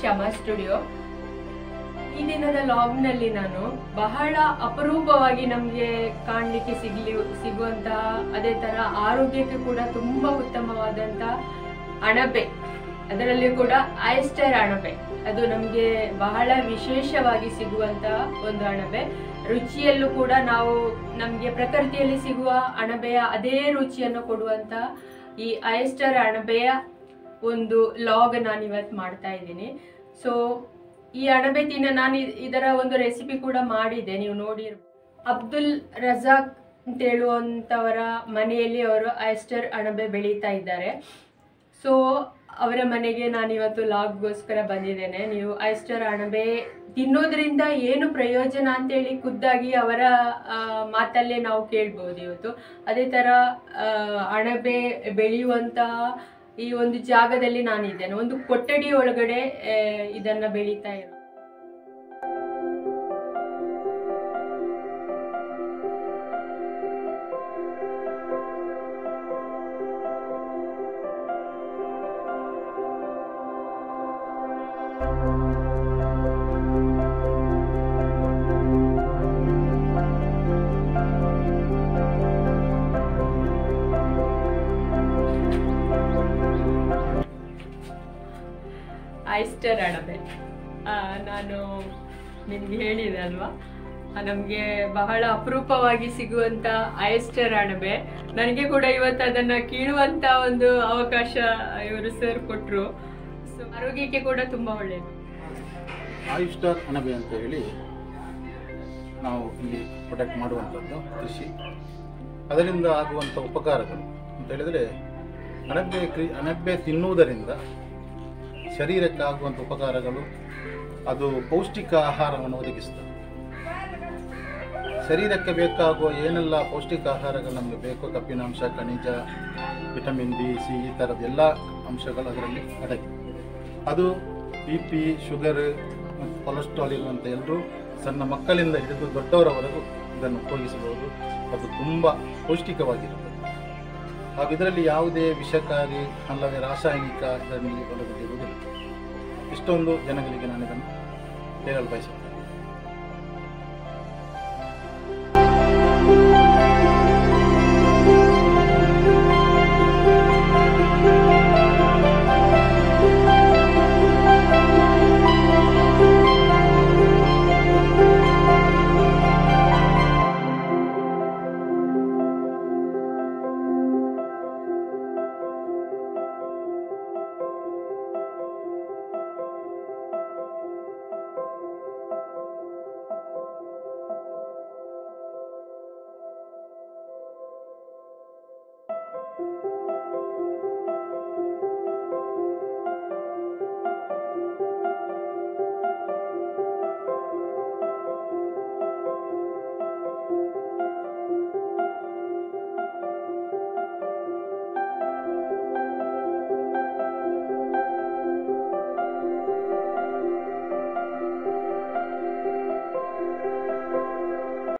Shyama studio ಈ ದಿನದ ಲಾಗ್ನಲ್ಲಿ ನಾನು ಬಹಳ ಅಪರೂಪವಾಗಿ ನಮಗೆ ಕಾಣಲಿಕ್ಕೆ ಸಿಗ್ಲಿ ಸಿಗುವಂತಹ ಅದೇ ತರ ಆರೋಗ್ಯಕ್ಕೆ ಕೂಡ ತುಂಬಾ ಉತ್ತಮವಾದಂತಹ ಅಣಬೆ ಅದರಲ್ಲಿ ಕೂಡ ಆಯಸ್ಟರ್ ಅಣಬೆ ಅದು ನಮಗೆ ಬಹಳ ವಿಶೇಷವಾಗಿ ಸಿಗುವಂತಹ ಒಂದು ಅಣಬೆ ರುಚಿಯಲ್ಲೂ ಕೂಡ ನಾವು ನಮಗೆ ಪ್ರಕೃತಿಯಲ್ಲಿ ಸಿಗುವ ಅಣಬೆಯ ಅದೇ ರುಚಿಯನ್ನು ಕೊಡುವಂತಹ ಈ ಆಯಸ್ಟರ್ ಅಣಬೆಯ ಒಂದು ಲಾಗ್ ನಾನು ಇವತ್ತು ಮಾಡ್ತಾ ಇದ್ದೀನಿ ಸೊ ಈ ಅಣಬೆ ತಿನ್ನ ನಾನು ಇ- ಇದರ ಒಂದು ರೆಸಿಪಿ ಕೂಡ ಮಾಡಿದ್ದೆ ನೀವು ನೋಡಿ ಅಬ್ದುಲ್ ರಜಾಕ್ ಅಂತ ಹೇಳುವಂಥವರ ಮನೆಯಲ್ಲಿ ಅವರು ಆಯಸ್ಟರ್ ಅಣಬೆ ಬೆಳೀತಾ ಇದ್ದಾರೆ ಸೊ ಅವರ ಮನೆಗೆ ನಾನು ಇವತ್ತು ಲಾಗ್ಗೋಸ್ಕರ ಬಂದಿದ್ದೇನೆ ನೀವು ಆಯಸ್ಟರ್ ಅಣಬೆ ತಿನ್ನೋದ್ರಿಂದ ಏನು ಪ್ರಯೋಜನ ಅಂತೇಳಿ ಖುದ್ದಾಗಿ ಅವರ ಆ, ಮಾತಲ್ಲೇ ನಾವು ಕೇಳ್ಬೋದು ಇವತ್ತು ಅದೇ ಥರ ಆ, ಅಣಬೆ ಬೆಳೆಯುವಂತಹ ಈ ಒಂದು ಜಾಗದಲ್ಲಿ ನಾನಿದ್ದೇನೆ ಒಂದು ಕೊಠಡಿ ಒಳಗಡೆ ಆ, ಇದನ್ನ ಬೆಳೀತಾ ಇರೋ ಆಯಿಸ್ಟರ್ ಅಣಬೆ ಆ, ನಾನು ನಿಮ್ಗೆ ಹೇಳಿದೆ ಅಲ್ವಾ ನಮಗೆ ಬಹಳ ಅಪರೂಪವಾಗಿ ಸಿಗುವಂತ ಆಯಸ್ಟರ್ ಅಣಬೆ ನನಗೆ ಕೂಡ ಇವತ್ತು ಅದನ್ನ ಕೀಳುವಂತ ಒಂದು ಅವಕಾಶ ಇವರು ಸರ್ ಕೊಟ್ಟರು ಸೊ ಆರೋಗ್ಯಕ್ಕೆ ಕೂಡ ತುಂಬಾ ಒಳ್ಳೆಯದು ಆಯುಷ್ಟಾರ್ ಅಣಬೆ ಅಂತ ಹೇಳಿ ನಾವು ಇಲ್ಲಿ ಪ್ರೊಡಕ್ಟ್ ಮಾಡುವಂಥದ್ದು ಕೃಷಿ ಅದರಿಂದ ಆಗುವಂಥ ಉಪಕಾರಗಳು ಅಂತ ಹೇಳಿದರೆ ಅಣಬೆ ಕ್ರಿ ಅಣಬೆ ತಿನ್ನುವುದರಿಂದ ಶರೀರಕ್ಕೆ ಆಗುವಂಥ ಉಪಕಾರಗಳು ಅದು ಪೌಷ್ಟಿಕ ಆಹಾರವನ್ನು ಒದಗಿಸ್ತದೆ ಶರೀರಕ್ಕೆ ಬೇಕಾಗುವ ಏನೆಲ್ಲ ಪೌಷ್ಟಿಕ ಆಹಾರಗಳು ನಮಗೆ ಬೇಕು ಕಬ್ಬಿನಾಂಶ ಖನಿಜ ವಿಟಮಿನ್ ಬಿ ಸಿ ಈ ಥರದ ಎಲ್ಲ ಅಂಶಗಳು ಅದರಲ್ಲಿ ಅಡಗಿದೆ ಅದು ಬಿ ಪಿ ಶುಗರ್ ಮತ್ತು ಕೊಲೆಸ್ಟ್ರಾಲ್ ಇರುವಂಥ ಎಲ್ಲರೂ ಸಣ್ಣ ಮಕ್ಕಳಿಂದ ಹಿಡಿದು ದೊಡ್ಡವರವರೆಗೂ ಇದನ್ನು ಉಪಯೋಗಿಸಬಹುದು ಅದು ತುಂಬ ಪೌಷ್ಟಿಕವಾಗಿರುತ್ತದೆ ಹಾಗೂ ಇದರಲ್ಲಿ ಯಾವುದೇ ವಿಷಕಾರಿ ಅಲ್ಲದೆ ರಾಸಾಯನಿಕ ಇದರಲ್ಲಿ ಒಳಗೊಂಡಿರುವುದಿಲ್ಲ ಇಷ್ಟೊಂದು ಜನಗಳಿಗೆ ನಾನು ಇದನ್ನು ಹೇಳಲು ಬಯಸುತ್ತೇನೆ